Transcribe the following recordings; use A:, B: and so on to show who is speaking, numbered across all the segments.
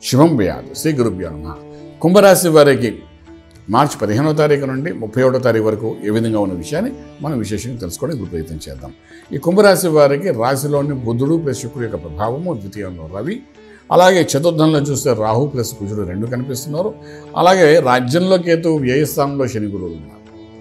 A: శుభం వ్యాధు శ్రీ గురుభ్యో నమ కుంభరాశి వారికి మార్చి పదిహేనో తారీఖు నుండి ముప్పై ఒకటో తారీఖు వరకు ఏ విధంగా ఉన్న విషయాన్ని మనం విశేషంగా తెలుసుకోవడానికి ఇప్పుడు ప్రయత్నం చేద్దాం ఈ కుంభరాశి వారికి రాశిలోని బుధుడు ప్లస్ శుక్రుడు యొక్క ప్రభావము ద్వితీయంలో రవి అలాగే చతుర్థంలో చూస్తే రాహు ప్లస్ కుజుడు రెండు కనిపిస్తున్నారు అలాగే రాజ్యంలో కేతు వ్యయస్థానంలో శని గురువులు ఉన్నారు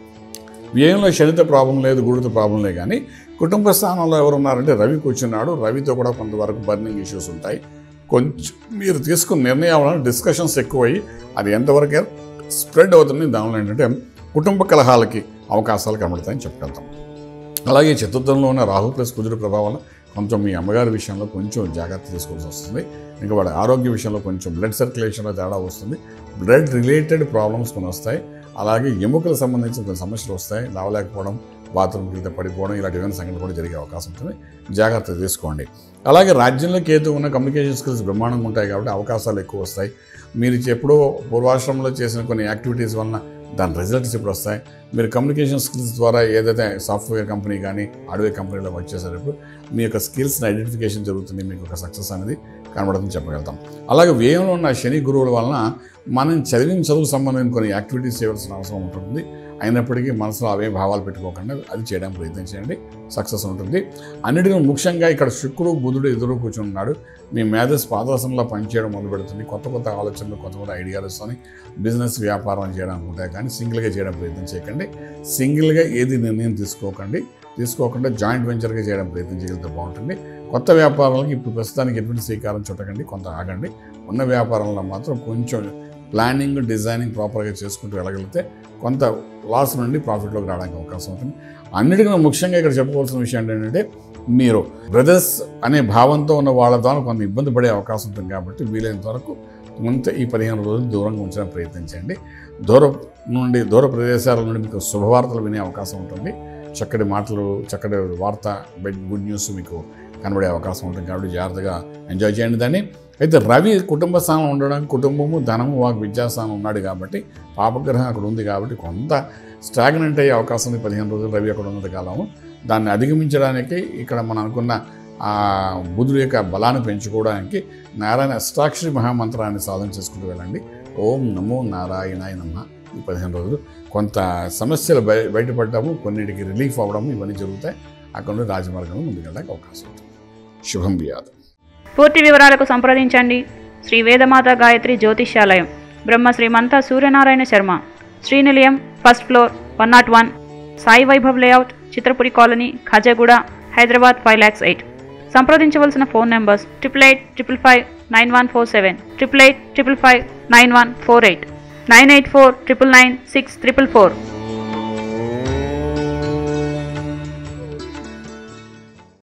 A: వ్యయంలో శనితో ప్రాబ్లం లేదు గుడితో ప్రాబ్లం లేదు కానీ కుటుంబ స్థానంలో ఎవరు ఉన్నారంటే రవి కూర్చున్నాడు రవితో కూడా కొంతవరకు బర్నింగ్ ఇష్యూస్ ఉంటాయి కొంచెం మీరు తీసుకున్న నిర్ణయం వలన డిస్కషన్స్ ఎక్కువయ్యి అది ఎంతవరకు స్ప్రెడ్ అవుతుంది దానిలో ఏంటంటే కుటుంబ కలహాలకి అవకాశాలు కనబడతాయని చెప్పగలుగుతాం అలాగే చతుర్థంలో ఉన్న రాహు ప్లస్ కుజుడు ప్రభావం కొంచెం మీ అమ్మగారి విషయంలో కొంచెం జాగ్రత్త తీసుకోవాల్సి వస్తుంది ఇంకా వాడి ఆరోగ్య విషయంలో కొంచెం బ్లడ్ సర్క్యులేషన్లో తేడా వస్తుంది బ్లడ్ రిలేటెడ్ ప్రాబ్లమ్స్ కొన్ని వస్తాయి అలాగే ఎముకలకు సంబంధించిన కొన్ని సమస్యలు వస్తాయి లేవలేకపోవడం బాత్రూమ్కి వెళ్తే పడిపోవడం ఇలాంటి ఏమైనా సంఘటన కూడా జరిగే అవకాశం ఉంటుంది జాగ్రత్త తీసుకోండి అలాగే రాజ్యంలో కేతు ఉన్న కమ్యూనికేషన్ స్కిల్స్ బ్రహ్మాండంగా ఉంటాయి కాబట్టి అవకాశాలు ఎక్కువ వస్తాయి మీరు ఎప్పుడో పూర్వాశ్రమంలో చేసిన కొన్ని యాక్టివిటీస్ వలన దాని రిజల్ట్స్ ఇప్పుడు వస్తాయి మీరు కమ్యూనికేషన్ స్కిల్స్ ద్వారా ఏదైతే సాఫ్ట్వేర్ కంపెనీ కానీ హార్డ్వేర్ కంపెనీలో వర్క్ చేసేటప్పుడు మీ యొక్క స్కిల్స్ని ఐడెంటిఫికేషన్ జరుగుతుంది మీకు ఒక సక్సెస్ అనేది కనబడుతుంది చెప్పగలుగుతాం అలాగే వ్యయంలో ఉన్న శని గురువుల వలన మనం చదివిన చదువుకు సంబంధించిన కొన్ని యాక్టివిటీస్ చేయవలసిన అవసరం ఉంటుంది అయినప్పటికీ మనసులో అవే భావాలు పెట్టుకోకుండా అది చేయడానికి ప్రయత్నం చేయండి సక్సెస్ ఉంటుంది అన్నిటికీ ముఖ్యంగా ఇక్కడ శుక్రుడు బుధుడు ఎదురు కూర్చున్నాడు మీ మేధస్ పాదరసంలో పనిచేయడం మొదలు పెడుతుంది కొత్త కొత్త ఆలోచనలు కొత్త కొత్త ఐడియాలు వస్తాయి బిజినెస్ వ్యాపారం చేయడానికి ఉంటాయి కానీ సింగిల్గా చేయడం ప్రయత్నం చేయకండి సింగిల్గా ఏది నిర్ణయం తీసుకోకండి తీసుకోకుండా జాయింట్ వెంచర్గా చేయడం ప్రయత్నం చేయగలిగితే బాగుంటుంది కొత్త వ్యాపారాలకు ఇప్పుడు ప్రస్తుతానికి ఎటువంటి శ్రీకారం చుట్టకండి కొంత ఆగండి ఉన్న వ్యాపారంలో మాత్రం కొంచెం ప్లానింగ్ డిజైనింగ్ ప్రాపర్గా చేసుకుంటూ వెళ్ళగలిగితే కొంత లాస్ నుండి ప్రాఫిట్లోకి రావడానికి అవకాశం ఉంటుంది అన్నిటికన్నా ముఖ్యంగా ఇక్కడ చెప్పుకోవాల్సిన విషయం ఏంటంటే మీరు బ్రదర్స్ అనే భావంతో ఉన్న వాళ్ళ ద్వారా కొంత ఇబ్బంది పడే అవకాశం ఉంటుంది కాబట్టి వీలైనంత వరకు కొంత ఈ పదిహేను రోజులు దూరంగా ఉంచడానికి ప్రయత్నించండి దూర నుండి దూర ప్రదేశాల నుండి మీకు శుభవార్తలు వినే అవకాశం ఉంటుంది చక్కటి మాటలు చక్కటి వార్త గుడ్ న్యూస్ మీకు కనబడే అవకాశం ఉంటుంది కాబట్టి జాగ్రత్తగా ఎంజాయ్ చేయండి దాన్ని అయితే రవి కుటుంబ స్థానం ఉండడం కుటుంబము ధనము వాకు విద్యాస్థానం ఉన్నాడు కాబట్టి పాపగ్రహం అక్కడ ఉంది కాబట్టి కొంత స్టాగ్నెంట్ అయ్యే అవకాశం ఉంది పదిహేను రోజులు రవి అక్కడ ఉన్నంత కాలము దాన్ని అధిగమించడానికి ఇక్కడ మనం అనుకున్న ఆ బుధుడు యొక్క బలాన్ని పెంచుకోవడానికి నారాయణ అష్టాక్షరి మహామంత్రాన్ని సాధన చేసుకుంటూ వెళ్ళండి ఓం నమో నారాయణాయ నమ ఈ పదిహేను రోజులు కొంత సమస్యలు బయ బయటపడ్డాము కొన్నిటికి రిలీఫ్ అవ్వడం ఇవన్నీ జరుగుతాయి అక్కడ నుండి రాజమార్గంలో ముందుకెళ్ళడానికి అవకాశం ఉంటుంది శుభం బియాదు
B: పూర్తి వివరాలకు సంప్రదించండి శ్రీ వేదమాత గాయత్రి జ్యోతిష్యాలయం Brahma Srimantha Suryanarayana Sharma Srinilayam first floor one nought one Sai Vaibhav layout Chitrapuri colony Khajaguda Hyderabad five lakhs eight సంప్రదించవలసిన phone numbers triple eight triple five nine one four seven triple eight triple five nine one four eight nine eight four triple nine six triple four